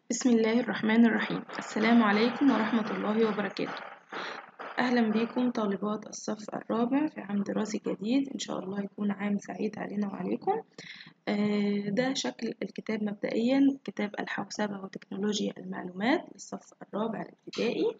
بسم الله الرحمن الرحيم السلام عليكم ورحمة الله وبركاته أهلا بكم طالبات الصف الرابع في عام دراسي جديد إن شاء الله يكون عام سعيد علينا وعليكم آه، ده شكل الكتاب مبدئيا كتاب الحوسبة وتكنولوجيا المعلومات للصف الرابع الابتدائي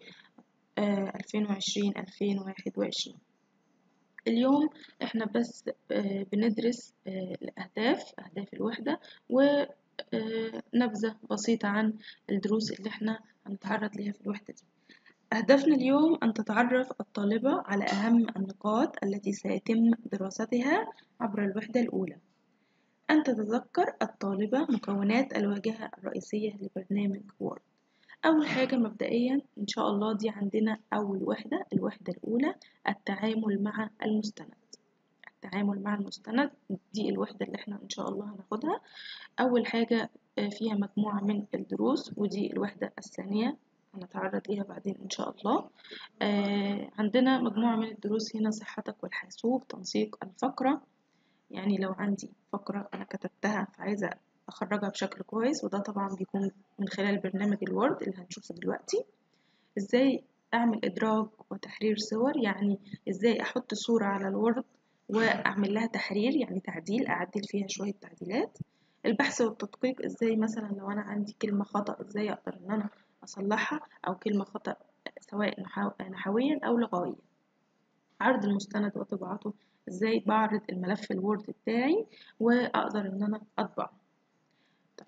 2020-2021 اليوم احنا بس آه، بندرس آه، الأهداف أهداف الوحدة و نبذة بسيطة عن الدروس اللي احنا هنتعرض ليها في الوحدة دي أهدافنا اليوم أن تتعرف الطالبة على أهم النقاط التي سيتم دراستها عبر الوحدة الأولى أن تتذكر الطالبة مكونات الواجهة الرئيسية لبرنامج وورد أول حاجة مبدئيا إن شاء الله دي عندنا أول وحدة الوحدة الأولى التعامل مع المستند التعامل مع المستند دي الوحدة اللي احنا إن شاء الله هناخدها أول حاجة فيها مجموعة من الدروس ودي الوحدة الثانية هنتعرض ليها بعدين إن شاء الله عندنا مجموعة من الدروس هنا صحتك والحاسوب تنسيق الفقرة يعني لو عندي فقرة أنا كتبتها فعايزة أخرجها بشكل كويس وده طبعا بيكون من خلال برنامج الوورد اللي هنشوفه دلوقتي إزاي أعمل إدراج وتحرير صور يعني إزاي أحط صورة على الوورد واعمل لها تحرير يعني تعديل اعدل فيها شويه تعديلات البحث والتدقيق ازاي مثلا لو انا عندي كلمه خطا ازاي اقدر ان انا اصلحها او كلمه خطا سواء نحويا او لغويا عرض المستند وطباعته ازاي بعرض الملف الوورد بتاعي واقدر ان انا اطبعه طيب.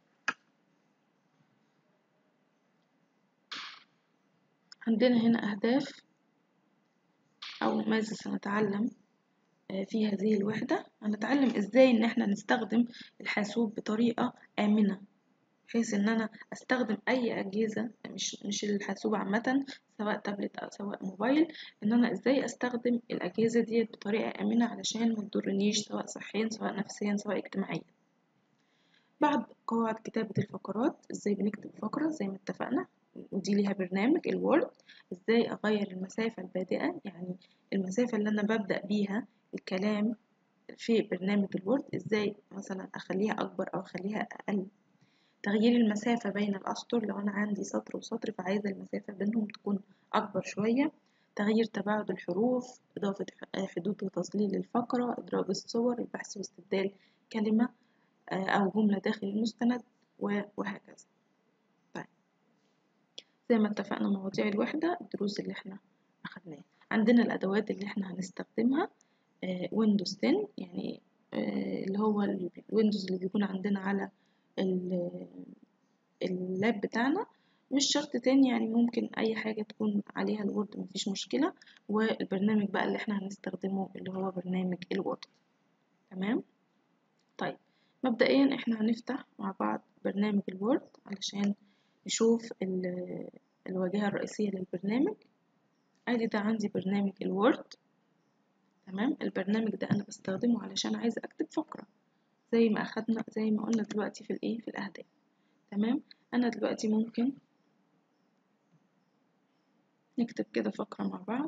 عندنا هنا اهداف او ماذا سنتعلم في هذه الوحدة هنتعلم ازاي ان احنا نستخدم الحاسوب بطريقة آمنة بحيث ان انا استخدم اي اجهزة مش مش الحاسوب عامة سواء تابلت او سواء موبايل ان انا ازاي استخدم الاجهزة دي بطريقة آمنة علشان ما تضرنيش سواء صحيا سواء نفسيا سواء اجتماعيا بعد قواعد كتابة الفقرات ازاي بنكتب فقرة زي ما اتفقنا ودي ليها برنامج الوورد ازاي اغير المسافة البادئة يعني المسافة اللي انا ببدأ بيها الكلام في برنامج الوورد ازاي مثلا اخليها اكبر او اخليها اقل تغيير المسافة بين الاسطر لو انا عندي سطر وسطر فعايزة المسافة بينهم تكون اكبر شوية تغيير تباعد الحروف اضافة حدود وتظليل الفقرة ادراج الصور البحث واستبدال كلمة او جملة داخل المستند وهكذا طيب زي ما اتفقنا مواضيع الوحدة الدروس اللي احنا اخدناها عندنا الادوات اللي احنا هنستخدمها ويندوز 10 يعني اللي هو الويندوز اللي بيكون عندنا على اللاب بتاعنا مش شرط تاني يعني ممكن اي حاجة تكون عليها الوورد مفيش مشكلة والبرنامج بقى اللي احنا هنستخدمه اللي هو برنامج الوورد تمام طيب مبدئيا احنا هنفتح مع بعض برنامج الوورد علشان نشوف الواجهة الرئيسية للبرنامج ادي ده عندي برنامج الوورد تمام البرنامج ده انا بستخدمه علشان عايزه اكتب فقره زي ما اخدنا زي ما قلنا دلوقتي في الايه في الاهداف تمام انا دلوقتي ممكن نكتب كده فقره مع بعض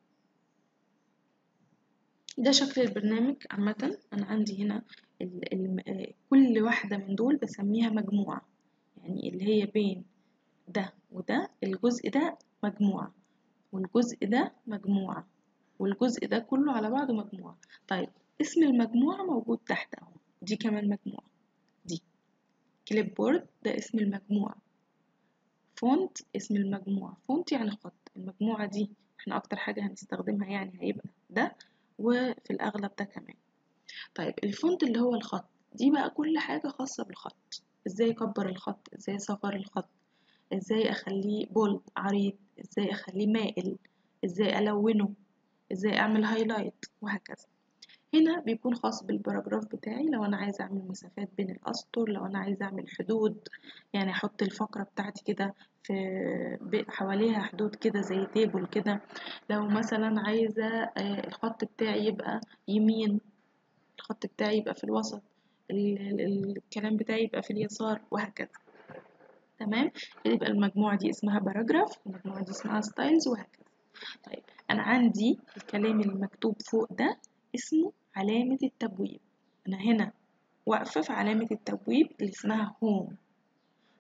ده شكل البرنامج عامة أنا عندي هنا ال ال كل واحدة من دول بسميها مجموعة يعني اللي هي بين ده وده الجزء ده مجموعة والجزء ده مجموعة والجزء ده كله على بعضه مجموعة طيب اسم المجموعة موجود تحت اهو دي كمان مجموعة دي كليب بورد ده اسم المجموعة فونت اسم المجموعة فونت يعني خط المجموعة دي احنا اكتر حاجة هنستخدمها يعني هيبقى ده وفي الاغلب ده كمان طيب الفونت اللي هو الخط دي بقى كل حاجة خاصة بالخط ازاي اكبر الخط ازاي اصغر الخط ازاي اخليه بولد عريض ازاي اخليه مائل ازاي الونه ازاي اعمل هايلايت وهكذا هنا بيكون خاص بالباراجراف بتاعي لو انا عايزه اعمل مسافات بين الاسطر لو انا عايزه اعمل حدود يعني احط الفقره بتاعتي كده في حواليها حدود كده زي تيبل كده لو مثلا عايزه الخط بتاعي يبقى يمين الخط بتاعي يبقى في الوسط الكلام بتاعي يبقى في اليسار وهكذا تمام يبقى المجموعه دي اسمها باراجراف المجموعه دي اسمها ستايلز وهكذا طيب أنا عندي الكلام المكتوب فوق ده اسمه علامة التبويب أنا هنا واقفة في علامة التبويب اللي اسمها هوم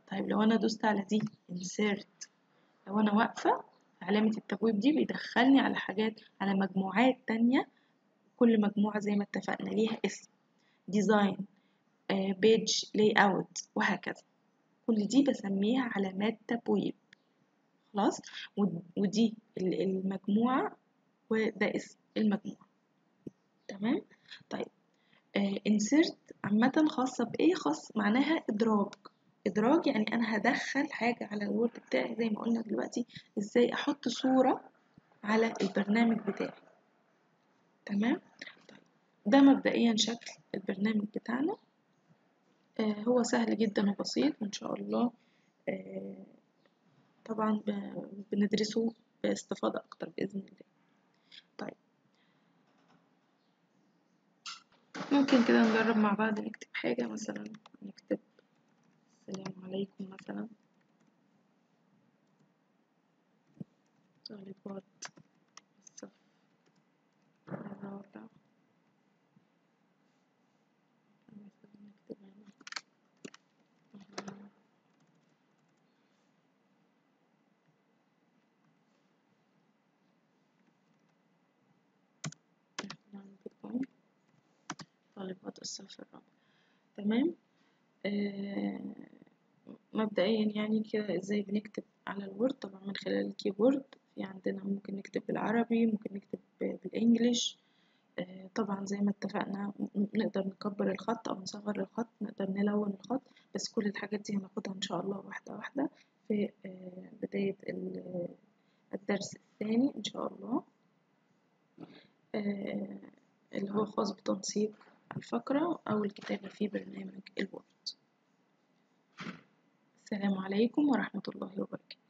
طيب لو انا دوست على دي insert لو انا واقفة علامة التبويب دي بيدخلني على حاجات على مجموعات تانية كل مجموعة زي ما اتفقنا ليها اسم ديزاين بيج لاي اوت وهكذا كل دي بسميها علامات تبويب خلاص ودي المجموعة وده اسم المجموعة تمام طيب آه insert عامة خاصة بإيه خاص معناها إدراج إدراج يعني أنا هدخل حاجة على الوورد بتاعي زي ما قلنا دلوقتي إزاي أحط صورة على البرنامج بتاعي تمام طيب ده مبدئيا شكل البرنامج بتاعنا آه هو سهل جدا وبسيط وإن شاء الله آه طبعا بندرسه باستفاضة أكتر بإذن الله طيب ممكن كده نجرب مع بعض نكتب حاجة مثلا نكتب السلام عليكم مثلا طالبات الصف الرابع نكتب هنا بكم طالبات الصف الرابع تمام آه مبدئيا يعني كده ازاي بنكتب على الوورد طبعا من خلال الكيبورد في عندنا ممكن نكتب بالعربي ممكن نكتب بالانجليش آه طبعا زي ما اتفقنا نقدر نكبر الخط او نصغر الخط نقدر نلون الخط بس كل الحاجات دي هناخدها ان شاء الله واحدة واحدة في آه بداية الدرس الثاني ان شاء الله اللي هو خاص بتنسيق الفقرة أو الكتابة في برنامج الوورد السلام عليكم ورحمة الله وبركاته